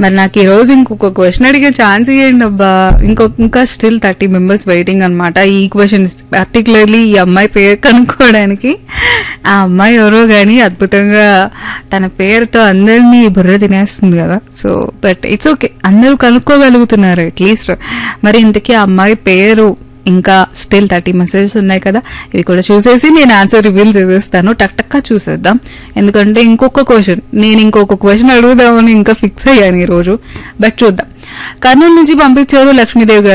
మరి నాకు ఈ రోజు ఇంకొక క్వశ్చన్ అడిగే ఛాన్స్ ఇవ్వండి అబ్బా ఇంకొక ఇంకా స్టిల్ థర్టీ మెంబర్స్ వెయిటింగ్ అనమాట ఈ క్వశ్చన్ పర్టికులర్లీ ఈ అమ్మాయి పేరు కనుక్కోవడానికి ఆ అమ్మాయి ఎవరో కానీ అద్భుతంగా తన పేరుతో అందరినీ బుర్ర తినేస్తుంది కదా సో బట్ ఇట్స్ ఓకే అందరూ కనుక్కోగలుగుతున్నారు అట్లీస్ట్ మరి ఇంతకీ ఆ అమ్మాయి పేరు ఇంకా స్టిల్ థర్టీ మెసేజెస్ ఉన్నాయి కదా ఇవి కూడా చూసేసి నేను ఆన్సర్ రివీల్ చేసేస్తాను టక్ టక్కా చూసేద్దాం ఎందుకంటే ఇంకొక క్వశ్చన్ నేను ఇంకొక క్వశ్చన్ అడుగుదామని ఇంకా ఫిక్స్ అయ్యాను ఈరోజు బట్ చూద్దాం కర్నూలు నుంచి పంపించారు లక్ష్మీదేవి గారు